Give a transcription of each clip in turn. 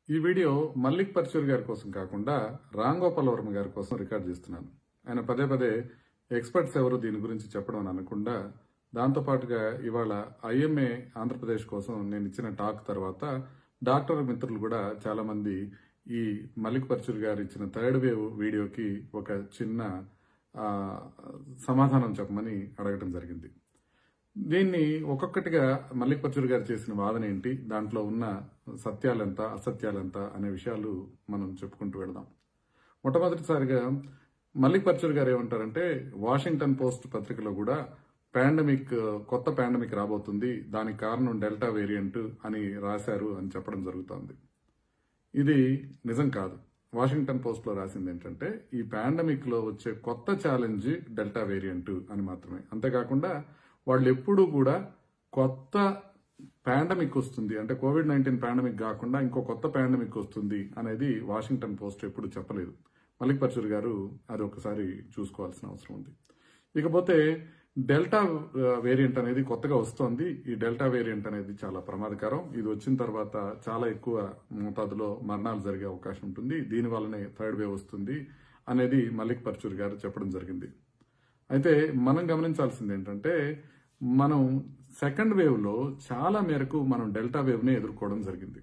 ఈ వీడియో మల్లిక్ పర్చూర్ గారి కోసం కాకుండా రామ్ గోపాల్ వర్మ గారి కోసం రికార్డ్ చేస్తున్నాను ఆయన పదే పదే ఎక్స్పర్ట్స్ ఎవరు దీని గురించి చెప్పడం అని అనకుండా దాంతో పాటుగా ఇవాళ ఐఎంఏ ఆంధ్రప్రదేశ్ కోసం నేను ఇచ్చిన టాక్ తర్వాత డాక్టర్ మిత్రులు కూడా చాలా మంది ఈ మల్లిక్ పర్చూర్ గారు ఇచ్చిన థర్డ్ వేవ్ వీడియోకి ఒక చిన్న ఆ, సమాధానం చెప్పమని అడగటం జరిగింది దీన్ని ఒక్కొక్కటిగా మల్లిక్ పర్చూర్ గారు చేసిన వాదన ఏంటి దాంట్లో ఉన్న సత్యాలెంత అసత్యాలెంత అనే విషయాలు మనం చెప్పుకుంటూ వెళదాం మొట్టమొదటిసారిగా మల్లిక్ పర్చూర్ గారు ఏమంటారంటే వాషింగ్టన్ పోస్ట్ పత్రికలో కూడా పాండమిక్ కొత్త పాండమిక్ రాబోతుంది దానికి కారణం డెల్టా వేరియంట్ అని రాశారు అని చెప్పడం జరుగుతోంది ఇది నిజం కాదు వాషింగ్టన్ పోస్ట్ లో రాసింది ఏంటంటే ఈ పాండమిక్ లో వచ్చే కొత్త ఛాలెంజ్ డెల్టా వేరియంట్ అని మాత్రమే అంతేకాకుండా వాళ్ళు ఎప్పుడూ కూడా కొత్త పాండమిక్ వస్తుంది అంటే కోవిడ్ నైన్టీన్ పాండమిక్ కాకుండా ఇంకో కొత్త పాండమిక్ వస్తుంది అనేది వాషింగ్టన్ పోస్ట్ ఎప్పుడు చెప్పలేదు మలిక్ పర్చూర్ గారు అది ఒకసారి చూసుకోవాల్సిన అవసరం ఉంది ఇకపోతే డెల్టా వేరియంట్ అనేది కొత్తగా వస్తోంది ఈ డెల్టా వేరియంట్ అనేది చాలా ప్రమాదకరం ఇది వచ్చిన తర్వాత చాలా ఎక్కువ మోతాదులో మరణాలు జరిగే అవకాశం ఉంటుంది దీని వల్లనే థర్డ్ వేవ్ వస్తుంది అనేది మలిక్ పర్చూర్ గారు చెప్పడం జరిగింది అయితే మనం గమనించాల్సింది ఏంటంటే మనం సెకండ్ వేవ్ లో చాలా మేరకు మనం డెల్టా వేవ్ ని ఎదుర్కోవడం జరిగింది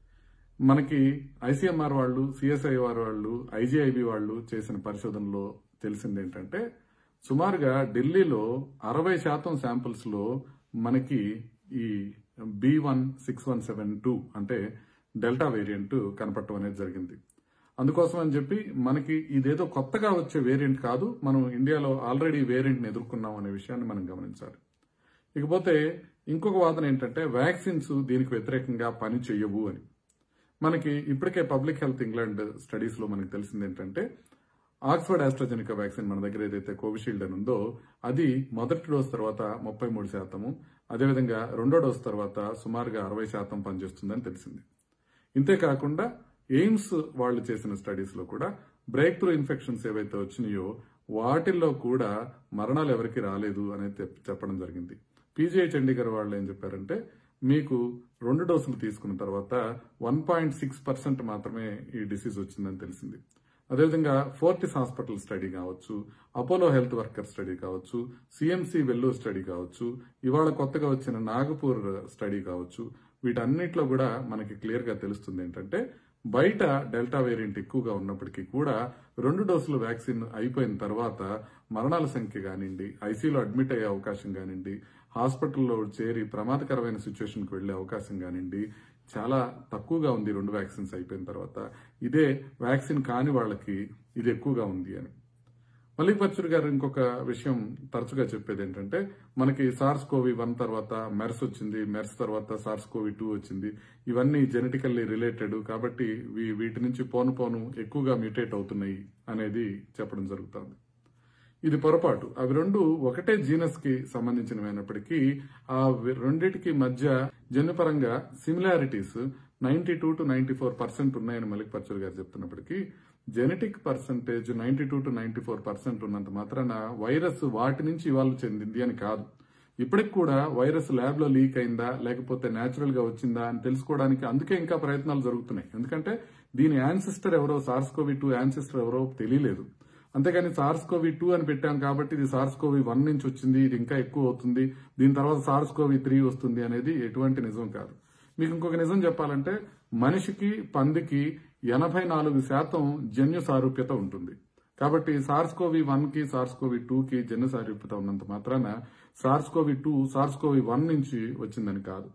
మనకి ఐసీఎంఆర్ వాళ్ళు సిఎస్ఐఆర్ వాళ్ళు ఐజీఐబి వాళ్ళు చేసిన పరిశోధనలో తెలిసింది ఏంటంటే సుమారుగా ఢిల్లీలో అరవై శాతం శాంపిల్స్ లో మనకి ఈ B one six one seven two అంటే డెల్టా వేరియంట్ కనపడటం అనేది జరిగింది అందుకోసం అని చెప్పి మనకి ఇదేదో కొత్తగా వచ్చే వేరియంట్ కాదు మనం ఇండియాలో ఆల్రెడీ వేరియంట్ ని ఎదుర్కొన్నాం అనే విషయాన్ని మనం గమనించాలి ఇకపోతే ఇంకొక వాదన ఏంటంటే వ్యాక్సిన్స్ దీనికి వ్యతిరేకంగా పని చేయవు అని మనకి ఇప్పటికే పబ్లిక్ హెల్త్ ఇంగ్లాండ్ స్టడీస్ లో మనకి తెలిసింది ఏంటంటే ఆక్స్ఫర్డ్ ఆస్ట్రాజెనికా వ్యాక్సిన్ మన దగ్గర ఏదైతే కోవిషీల్డ్ అని ఉందో అది మొదటి డోస్ తర్వాత ముప్పై మూడు శాతము అదేవిధంగా రెండో డోస్ తర్వాత సుమారుగా అరవై శాతం పనిచేస్తుందని తెలిసింది ఇంతేకాకుండా ఎయిమ్స్ వాళ్ళు చేసిన స్టడీస్ లో కూడా బ్రేక్ త్రూ ఇన్ఫెక్షన్స్ ఏవైతే వచ్చినాయో వాటిల్లో కూడా మరణాలు ఎవరికి రాలేదు అనేది చెప్- చెప్పడం జరిగింది పీజీఐ చండీగఢ్ వాళ్ళు ఏం చెప్పారంటే మీకు రెండు డోసులు తీసుకున్న తర్వాత వన్ పాయింట్ సిక్స్ పర్సెంట్ మాత్రమే ఈ డిసీజ్ వచ్చిందని తెలిసింది అదేవిధంగా ఫోర్టిస్ హాస్పిటల్ స్టడీ కావచ్చు అపోలో హెల్త్ వర్కర్ స్టడీ కావచ్చు సిఎంసి వెల్లూర్ స్టడీ కావచ్చు ఇవాళ కొత్తగా వచ్చిన నాగపూర్ స్టడీ కావచ్చు వీటన్నిటిలో కూడా మనకి క్లియర్ గా తెలుస్తుంది ఏంటంటే బయట డెల్టా వేరియంట్ ఎక్కువగా ఉన్నప్పటికీ కూడా రెండు డోసులు వ్యాక్సిన్ అయిపోయిన తర్వాత మరణాల సంఖ్య కానివ్వండి ఐసీలో అడ్మిట్ అయ్యే అవకాశం కానివ్వండి హాస్పిటల్లో చేరి ప్రమాదకరమైన సిచ్యువేషన్కి వెళ్లే అవకాశం కానివ్వండి చాలా తక్కువగా ఉంది రెండు వ్యాక్సిన్స్ అయిపోయిన తర్వాత ఇదే వ్యాక్సిన్ కాని వాళ్ళకి ఇది ఎక్కువగా ఉంది అని మల్లిక్ పర్చూర్ గారు ఇంకొక విషయం తరచుగా చెప్పేది ఏంటంటే మనకి సార్స్ కోవి వన్ తర్వాత మెర్స్ వచ్చింది మెర్స్ తర్వాత సార్స్ కోవి టూ వచ్చింది ఇవన్నీ జెనెటికల్లీ రిలేటెడ్ కాబట్టి వీ- వీటి నుంచి పోను పోను ఎక్కువగా మ్యూటేట్ అవుతున్నాయి అనేది చెప్పడం జరుగుతుంది ఇది పొరపాటు అవి రెండు ఒకటే జీనస్ కి సంబంధించినమైనప్పటికీ ఆ వి- రెండిటికి మధ్య జన్యుపరంగా similarities ninety two to ninety four percent ఉన్నాయని మలిక్ పర్చూర్ గారు చెప్తున్నప్పటికీ genetic percentage ninety two to ninety four percent ఉన్నంత మాత్రాన వైరస్ వాటి నుంచి ఇవాళ చెందింది అని కాదు ఇప్పటికి కూడా వైరస్ ల్యాబ్ లో లీక్ అయిందా లేకపోతే న్యాచురల్ గా వచ్చిందా అని తెలుసుకోవడానికి అందుకే ఇంకా ప్రయత్నాలు జరుగుతున్నాయి ఎందుకంటే దీని యాన్సిస్టర్ ఎవరో సార్స్ కోవి టూ యాన్సిస్టర్ ఎవరో తెలియలేదు అంతేగాని సార్స్ కోవి టూ అని పెట్టాం కాబట్టి ఇది సార్స్ కోవి వన్ నుంచి వచ్చింది ఇది ఇంకా ఎక్కువ అవుతుంది దీని తర్వాత సార్స్ కోవి త్రీ వస్తుంది అనేది ఎటువంటి నిజం కాదు మీకు ఇంకొక నిజం చెప్పాలంటే మనిషికి పందికి ఎనభై నాలుగు శాతం జన్యు సారూప్యత ఉంటుంది కాబట్టి సార్స్ కోవి వన్ కి సార్స్ కోవి టూ కి జన్యు సారూప్యత ఉన్నంత మాత్రాన SARS CoV two SARS CoV one నుంచి వచ్చిందని కాదు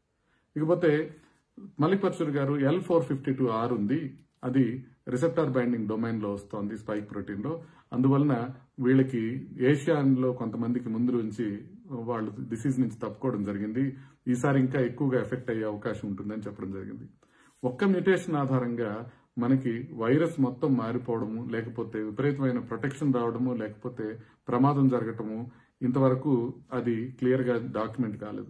ఇకపోతే మలిక్ పర్చూర్ గారు L four fifty two R ఉంది అది రిసెప్టార్ బైండింగ్ డొమైన్ లో వస్తోంది స్పైక్ ప్రోటీన్ లో అందువలన వీళ్ళకి ఏషియాలో కొంతమందికి ముందు నుంచి వాళ్ళు డిసీజ్ నుంచి తప్పుకోవడం జరిగింది ఈసారి ఇంకా ఎక్కువగా ఎఫెక్ట్ అయ్యే అవకాశం ఉంటుందని చెప్పడం జరిగింది ఒక్క మ్యూటేషన్ ఆధారంగా మనకి వైరస్ మొత్తం మారిపోవడము లేకపోతే విపరీతమైన ప్రొటెక్షన్ రావడము లేకపోతే ప్రమాదం జరగటము ఇంతవరకు అది క్లియర్ గా డాక్యుమెంట్ కాలేదు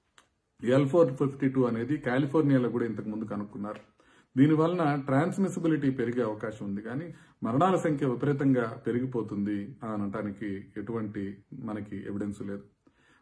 ఎల్ ఫోర్ ఫిఫ్టీ టూ అనేది కాలిఫోర్నియాలో కూడా ఇంతకు ముందు కనుక్కున్నారు దీని వలన ట్రాన్స్మిసిబిలిటీ పెరిగే అవకాశం ఉంది కానీ మరణాల సంఖ్య విపరీతంగా పెరిగిపోతుంది అని అనటానికి ఎటువంటి మనకి ఎవిడెన్స్ లేదు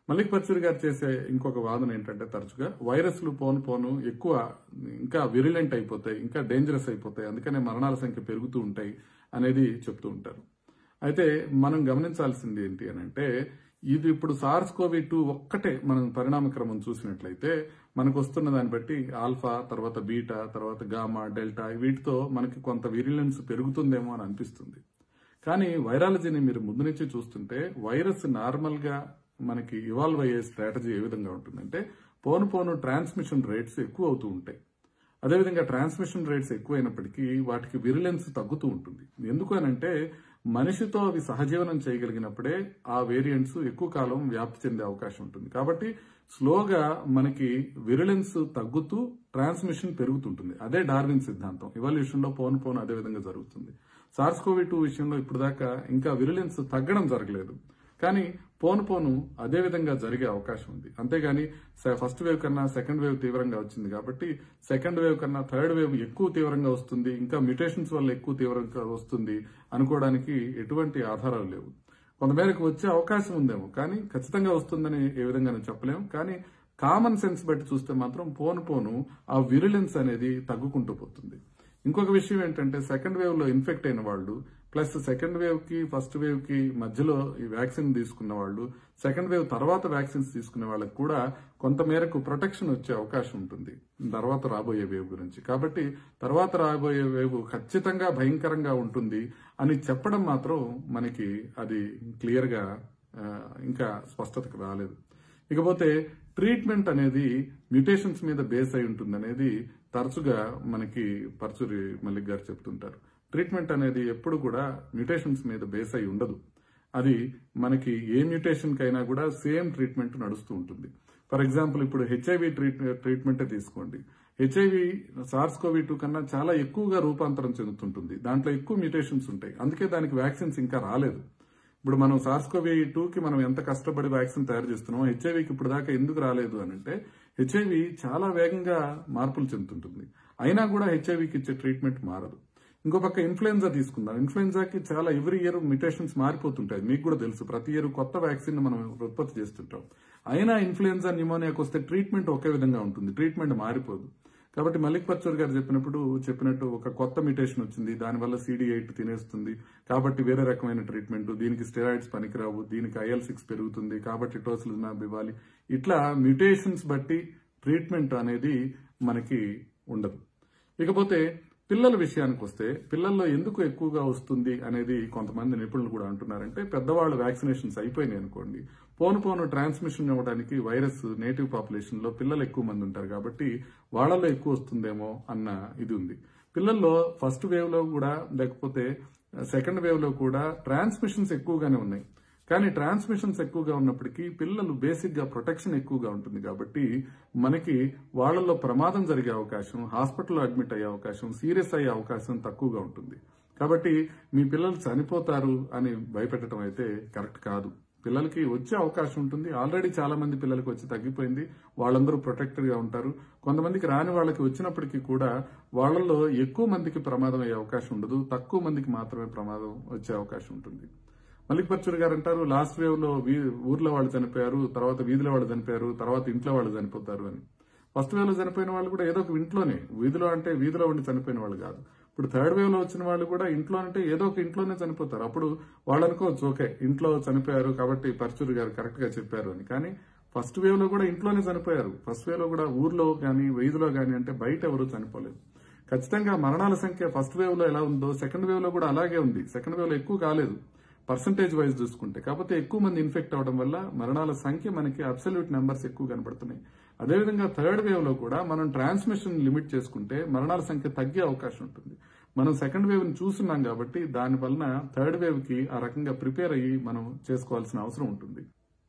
మల్లిక్ పర్చూరి గారు చేసే ఇంకొక వాదన ఏంటంటే తరచుగా వైరస్లు పోను పోను ఎక్కువ ఇంకా విరిలెంట్ అయిపోతాయి ఇంకా డేంజరస్ అయిపోతాయి అందుకనే మరణాల సంఖ్య పెరుగుతూ ఉంటాయి అనేది చెప్తూ ఉంటారు అయితే మనం గమనించాల్సింది ఏంటి అని అంటే ఇది ఇప్పుడు సార్స్ కోవి టూ ఒక్కటే మనం పరిణామక్రమం చూసినట్లయితే మనకు వస్తున్న దాన్ని బట్టి ఆల్ఫా తర్వాత బీటా తర్వాత గామా డెల్టా వీటితో మనకి కొంత విరిలెన్స్ పెరుగుతుందేమో అని అనిపిస్తుంది కానీ వైరాలజీని మీరు ముందు నుంచి చూస్తుంటే వైరస్ నార్మల్ గా మనకి ఇవాల్వ్ అయ్యే స్ట్రాటజీ ఏ విధంగా ఉంటుందంటే పోను పోను ట్రాన్స్మిషన్ రేట్స్ ఎక్కువ అవుతూ ఉంటాయి అదేవిధంగా ట్రాన్స్మిషన్ రేట్స్ ఎక్కువైనప్పటికీ వాటికి విరిలెన్స్ తగ్గుతూ ఉంటుంది ఎందుకు అనంటే మనిషితో అవి సహజీవనం చేయగలిగినప్పుడే ఆ వేరియంట్స్ ఎక్కువ కాలం వ్యాప్తి చెందే అవకాశం ఉంటుంది కాబట్టి స్లోగా మనకి విరిలెన్స్ తగ్గుతూ ట్రాన్స్మిషన్ పెరుగుతుంటుంది అదే డార్విన్ సిద్ధాంతం ఇవాల్యూషన్ లో పోను పోను అదే విధంగా జరుగుతుంది సార్స్ కోవి టూ విషయంలో ఇప్పుడు దాకా ఇంకా విరిలెన్స్ తగ్గడం జరగలేదు కానీ పోను పోను అదే విధంగా జరిగే అవకాశం ఉంది అంతేగాని స- ఫస్ట్ వేవ్ కన్నా సెకండ్ వేవ్ తీవ్రంగా వచ్చింది కాబట్టి సెకండ్ వేవ్ కన్నా థర్డ్ వేవ్ ఎక్కువ తీవ్రంగా వస్తుంది ఇంకా మ్యుటేషన్స్ వల్ల ఎక్కువ తీవ్రంగా వస్తుంది అనుకోవడానికి ఎటువంటి ఆధారాలు లేవు కొంతమేరకు వచ్చే అవకాశం ఉందేమో కానీ ఖచ్చితంగా వస్తుందని ఏ విధంగా చెప్పలేము కానీ కామన్ సెన్స్ బట్టి చూస్తే మాత్రం పోను పోను ఆ విరిలెన్స్ అనేది తగ్గుకుంటూ పోతుంది ఇంకొక విషయం ఏంటంటే సెకండ్ వేవ్ లో ఇన్ఫెక్ట్ అయిన వాళ్ళు ప్లస్ సెకండ్ వేవ్ కి ఫస్ట్ వేవ్ కి మధ్యలో ఈ వ్యాక్సిన్ తీసుకున్న వాళ్ళు సెకండ్ వేవ్ తర్వాత వ్యాక్సిన్స్ తీసుకునే వాళ్ళకి కూడా కొంత మేరకు ప్రొటెక్షన్ వచ్చే అవకాశం ఉంటుంది తర్వాత రాబోయే వేవ్ గురించి కాబట్టి తర్వాత రాబోయే వేవ్ ఖచ్చితంగా భయంకరంగా ఉంటుంది అని చెప్పడం మాత్రం మనకి అది క్లియర్ గా ఆ, ఇంకా స్పష్టతకు రాలేదు ఇకపోతే ట్రీట్మెంట్ అనేది మ్యూటేషన్స్ మీద బేస్ అయి ఉంటుంది అనేది తరచుగా మనకి పరచురి మల్లిక్ గారు చెప్తుంటారు ట్రీట్మెంట్ అనేది ఎప్పుడు కూడా మ్యూటేషన్స్ మీద బేస్ అయి ఉండదు అది మనకి ఏ మ్యూటేషన్ కైనా కూడా సేమ్ ట్రీట్మెంట్ నడుస్తూ ఉంటుంది ఫర్ ఎగ్జాంపుల్ ఇప్పుడు హెచ్ఐవి ట్రీట్మెంటే తీసుకోండి హెచ్ఐవి సార్స్ కోవి టూ కన్నా చాలా ఎక్కువగా రూపాంతరం చెందుతుంటుంది దాంట్లో ఎక్కువ మ్యూటేషన్స్ ఉంటాయి అందుకే దానికి వ్యాక్సిన్స్ ఇంకా రాలేదు ఇప్పుడు మనం సార్స్కోవి కి మనం ఎంత కష్టపడి వ్యాక్సిన్ తయారు చేస్తున్నామో హెచ్ఐవికి ఇప్పుడు దాకా ఎందుకు రాలేదు అని అంటే హెచ్ఐవి చాలా వేగంగా మార్పులు చెందుతుంటుంది అయినా కూడా హెచ్ఐవికి ఇచ్చే ట్రీట్మెంట్ మారదు ఇంకో పక్క ఇన్ఫ్లుయెన్జా తీసుకుందాం ఇన్ఫ్లుయెన్జాకి చాలా ఎవ్రీ ఇయర్ మ్యుటేషన్స్ మారిపోతుంటాయి మీకు కూడా తెలుసు ప్రతి ఇయర్ కొత్త వ్యాక్సిన్ మనం ఉత్పత్తి చేస్తుంటాం అయినా ఇన్ఫ్లుయెన్జా న్యూమోనియాకి వస్తే ట్రీట్మెంట్ ఒకే విధంగా ఉంటుంది ట్రీట్మెంట్ మారిపోదు కాబట్టి మల్లిక్ పర్చూర్ గారు చెప్పినప్పుడు చెప్పినట్టు ఒక కొత్త మ్యుటేషన్ వచ్చింది దానివల్ల సిడి ఎయిట్ తినేస్తుంది కాబట్టి వేరే రకమైన ట్రీట్మెంట్ దీనికి స్టెరాయిడ్స్ పనికిరావు దీనికి ఐఎల్ సిక్స్ పెరుగుతుంది కాబట్టి టోసిలిజమాబ్ ఇవ్వాలి ఇట్లా మ్యుటేషన్స్ బట్టి ట్రీట్మెంట్ అనేది మనకి ఉండదు ఇకపోతే పిల్లల విషయానికి వస్తే పిల్లల్లో ఎందుకు ఎక్కువగా వస్తుంది అనేది కొంతమంది నిపుణులు కూడా అంటున్నారంటే పెద్దవాళ్ళు వ్యాక్సినేషన్స్ అయిపోయినాయి అనుకోండి పోను పోను ట్రాన్స్మిషన్ ఇవ్వడానికి వైరస్ నేటివ్ పాపులేషన్ లో పిల్లలు ఎక్కువ మంది ఉంటారు కాబట్టి వాళ్ళలో ఎక్కువ వస్తుందేమో అన్న ఇది ఉంది పిల్లల్లో ఫస్ట్ వేవ్ లో కూడా లేకపోతే సెకండ్ వేవ్ లో కూడా ట్రాన్స్మిషన్స్ ఎక్కువగానే ఉన్నాయి కానీ ట్రాన్స్మిషన్స్ ఎక్కువగా ఉన్నప్పటికీ పిల్లలు బేసిక్ గా ప్రొటెక్షన్ ఎక్కువగా ఉంటుంది కాబట్టి మనకి వాళ్ళలో ప్రమాదం జరిగే అవకాశం హాస్పిటల్లో అడ్మిట్ అయ్యే అవకాశం సీరియస్ అయ్యే అవకాశం తక్కువగా ఉంటుంది కాబట్టి మీ పిల్లలు చనిపోతారు అని భయపెట్టడం అయితే కరెక్ట్ కాదు పిల్లలకి వచ్చే అవకాశం ఉంటుంది ఆల్రెడీ చాలా మంది పిల్లలకి వచ్చి తగ్గిపోయింది వాళ్ళందరూ ప్రొటెక్టెడ్ గా ఉంటారు కొంతమందికి రాని వాళ్ళకి వచ్చినప్పటికీ కూడా వాళ్ళల్లో ఎక్కువ మందికి ప్రమాదం అయ్యే అవకాశం ఉండదు తక్కువ మందికి మాత్రమే ప్రమాదం వచ్చే అవకాశం ఉంటుంది మల్లిక్ పర్చూరి గారు అంటారు లాస్ట్ వేవ్ లో వీ- ఊర్లో వాళ్ళు చనిపోయారు తర్వాత వీధిలో వాళ్ళు చనిపోయారు తర్వాత ఇంట్లో వాళ్ళు చనిపోతారు అని ఫస్ట్ వేవ్ లో చనిపోయిన వాళ్ళు కూడా ఏదో ఒక ఇంట్లోనే వీధిలో అంటే వీధిలో ఉండి చనిపోయిన వాళ్ళు కాదు ఇప్పుడు థర్డ్ వేవ్ లో వచ్చిన వాళ్ళు కూడా ఇంట్లో అంటే ఏదో ఒక ఇంట్లోనే చనిపోతారు అప్పుడు వాళ్ళు అనుకోవచ్చు ఓకే ఇంట్లో చనిపోయారు కాబట్టి పర్చూరి గారు కరెక్ట్ గా చెప్పారు అని కానీ ఫస్ట్ వేవ్ లో కూడా ఇంట్లోనే చనిపోయారు ఫస్ట్ వేవ్ లో కూడా ఊర్లో కానీ వీధిలో కానీ అంటే బయట ఎవరు చనిపోలేదు ఖచ్చితంగా మరణాల సంఖ్య ఫస్ట్ వేవ్ లో ఎలా ఉందో సెకండ్ వేవ్ లో కూడా అలాగే ఉంది సెకండ్ వేవ్ లో ఎక్కువ కాలేదు పర్సంటేజ్ వైజ్ చూసుకుంటే కాకపోతే ఎక్కువ మంది ఇన్ఫెక్ట్ అవడం వల్ల మరణాల సంఖ్య మనకి అబ్సల్యూట్ నెంబర్స్ ఎక్కువ కనబడుతున్నాయి అదేవిధంగా థర్డ్ వేవ్ లో కూడా మనం ట్రాన్స్మిషన్ లిమిట్ చేసుకుంటే మరణాల సంఖ్య తగ్గే అవకాశం ఉంటుంది మనం సెకండ్ వేవ్ ని చూస్తున్నాం కాబట్టి దాని వలన థర్డ్ వేవ్ కి ఆ రకంగా ప్రిపేర్ అయ్యి మనం చేసుకోవాల్సిన అవసరం ఉంటుంది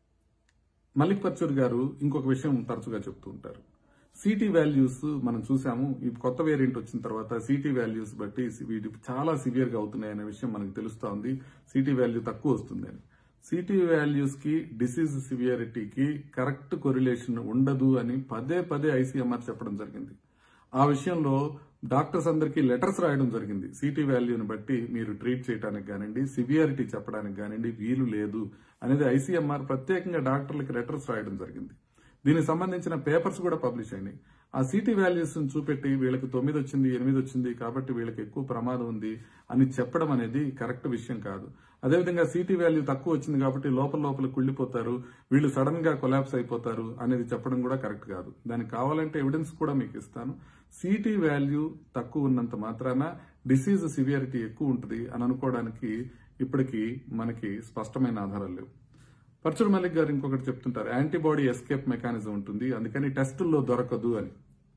మల్లిక్ పర్చూర్ గారు ఇంకొక విషయం తరచుగా చెప్తూ ఉంటారు సిటీ వాల్యూస్ మనం చూసాము ఈ కొత్త వేరియంట్ వచ్చిన తర్వాత సిటీ వాల్యూస్ బట్టి వీటి చాలా సివియర్ గా అవుతున్నాయి అనే విషయం మనకు తెలుస్తా ఉంది సిటీ వాల్యూ తక్కువ వస్తుంది అని సిటీ వాల్యూస్ కి డిసీజ్ సివియారిటీకి కరెక్ట్ కొరిలేషన్ ఉండదు అని పదే పదే ఐసీఎంఆర్ చెప్పడం జరిగింది ఆ విషయంలో డాక్టర్స్ అందరికీ లెటర్స్ రాయడం జరిగింది సిటీ వాల్యూని బట్టి మీరు ట్రీట్ చేయడానికి కానివ్వండి సివియారిటీ చెప్పడానికి కానివ్వండి వీలు లేదు అనేది ఐసీఎంఆర్ ప్రత్యేకంగా డాక్టర్లకి లెటర్స్ రాయడం జరిగింది దీనికి సంబంధించిన పేపర్స్ కూడా పబ్లిష్ అయినాయి ఆ సిటీ వాల్యూస్ చూపెట్టి వీళ్ళకి తొమ్మిది వచ్చింది ఎనిమిది వచ్చింది కాబట్టి వీళ్ళకి ఎక్కువ ప్రమాదం ఉంది అని చెప్పడం అనేది కరెక్ట్ విషయం కాదు అదేవిధంగా సిటీ వాల్యూ తక్కువ వచ్చింది కాబట్టి లోపల లోపల కుళ్ళిపోతారు వీళ్ళు సడన్ గా కొలాప్స్ అయిపోతారు అనేది చెప్పడం కూడా కరెక్ట్ కాదు దానికి కావాలంటే ఎవిడెన్స్ కూడా మీకు ఇస్తాను సిటీ వాల్యూ తక్కువ ఉన్నంత మాత్రాన డిసీజ్ సివియారిటీ ఎక్కువ ఉంటుంది అని అనుకోవడానికి ఇప్పటికీ మనకి స్పష్టమైన ఆధారాలు లేవు పరచుడు మల్లిక్ గారు ఇంకొకటి చెప్తుంటారు యాంటీబాడీ ఎస్కేప్ మెకానిజం ఉంటుంది అందుకని టెస్టుల్లో దొరకదు అని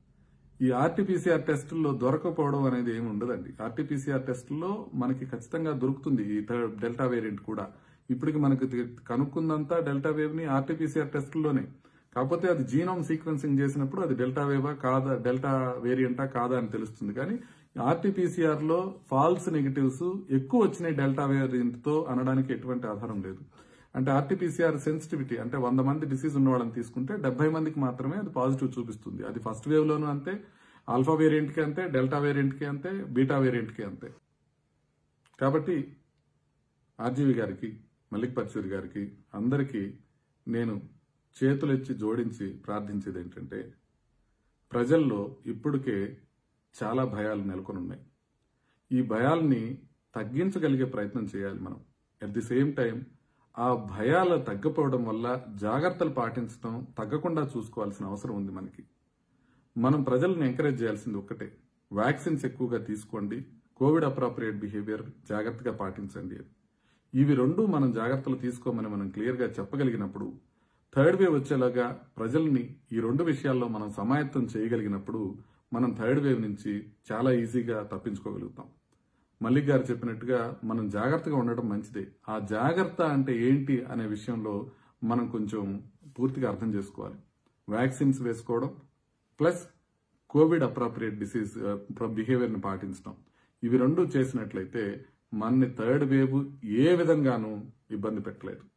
ఈ ఆర్టీపీసీఆర్ టెస్టుల్లో దొరకపోవడం అనేది ఏమి ఉండదండి ఆర్టీపీసీఆర్ టెస్టుల్లో మనకి ఖచ్చితంగా దొరుకుతుంది ఈ థర్డ్ డెల్టా వేరియంట్ కూడా ఇప్పటికి మనకు తె- కనుక్కుందంతా డెల్టా వేవ్ ని ఆర్టీపీసీఆర్ టెస్టుల్లోనే కాకపోతే అది జీనోమ్ సీక్వెన్సింగ్ చేసినప్పుడు అది డెల్టా వేవా కాదా డెల్టా వేరియంటా కాదా అని తెలుస్తుంది కానీ ఆర్టీపీసీఆర్ లో ఫాల్స్ నెగిటివ్స్ ఎక్కువ వచ్చినాయి డెల్టా వేరియంట్ తో అనడానికి ఎటువంటి ఆధారం లేదు అంటే ఆర్టీపీసీఆర్ సెన్సిటివిటీ అంటే వంద మంది డిసీజ్ ఉన్న వాళ్ళని తీసుకుంటే డెబ్బై మందికి మాత్రమే అది పాజిటివ్ చూపిస్తుంది అది ఫస్ట్ వేవ్ లోనూ అంతే ఆల్ఫా వేరియంట్ కి అంతే డెల్టా వేరియంట్ కి అంతే బీటా వేరియంట్ కి అంతే కాబట్టి ఆర్జీవి గారికి మల్లిక్ పర్చూరి గారికి అందరికీ నేను చేతులెచ్చి జోడించి ప్రార్థించేది ఏంటంటే ప్రజల్లో ఇప్పటికే చాలా భయాలు నెలకొని ఉన్నాయి ఈ భయాల్ని తగ్గించగలిగే ప్రయత్నం చేయాలి మనం అట్ ది సేమ్ టైం ఆ భయాలు తగ్గపోవడం వల్ల జాగ్రత్తలు పాటించడం తగ్గకుండా చూసుకోవాల్సిన అవసరం ఉంది మనకి మనం ప్రజలను ఎంకరేజ్ చేయాల్సింది ఒక్కటే వ్యాక్సిన్స్ ఎక్కువగా తీసుకోండి కోవిడ్ అప్రాప్రియేట్ బిహేవియర్ జాగ్రత్తగా పాటించండి అని. ఇవి రెండు మనం జాగ్రత్తలు తీసుకోమని మనం క్లియర్ గా చెప్పగలిగినప్పుడు థర్డ్ వేవ్ వచ్చేలాగా ప్రజల్ని ఈ రెండు విషయాల్లో మనం సమాయత్తం చేయగలిగినప్పుడు మనం థర్డ్ వేవ్ నుంచి చాలా ఈజీగా తప్పించుకోగలుగుతాం మల్లిక్ గారు చెప్పినట్టుగా మనం జాగ్రత్తగా ఉండటం మంచిదే ఆ జాగ్రత్త అంటే ఏంటి అనే విషయంలో మనం కొంచెం పూర్తిగా అర్థం చేసుకోవాలి వ్యాక్సిన్స్ వేసుకోవడం ప్లస్ కోవిడ్ అప్రాప్రియేట్ డిసీజ్ బిహేవియర్ని పాటించడం ఇవి రెండు చేసినట్లయితే మనని థర్డ్ వేవ్ ఏ విధంగానూ ఇబ్బంది పెట్టలేదు